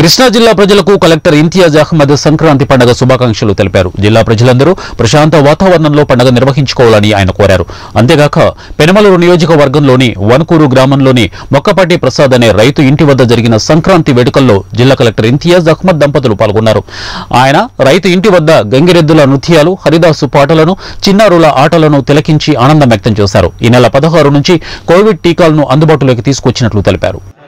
కృష్ణా జిల్లా ప్రజలకు కలెక్టర్ ఇంతియాజ్ అహ్మద్ సంక్రాంతి పండుగ శుభాకాంక్షలు తెలిపారు జిల్లా ప్రజలందరూ ప్రశాంత వాతావరణంలో పండుగ నిర్వహించుకోవాలని ఆయన కోరారు అంతేగాక పెనమలూరు నియోజకవర్గంలోని వనకూరు గ్రామంలోని మొక్కపాటి ప్రసాద్ అనే రైతు ఇంటి వద్ద జరిగిన సంక్రాంతి వేడుకల్లో జిల్లా కలెక్టర్ ఇంతియాజ్ అహ్మద్ దంపతులు పాల్గొన్నారు ఆయన రైతు ఇంటి వద్ద గంగిరెద్దుల నృత్యాలు హరిదాసు పాటలను చిన్నారుల ఆటలను తిలకించి ఆనందం వ్యక్తం చేశారు ఈ నెల పదహారు నుంచి కోవిడ్ టీకాలను అందుబాటులోకి తీసుకొచ్చినట్లు తెలిపారు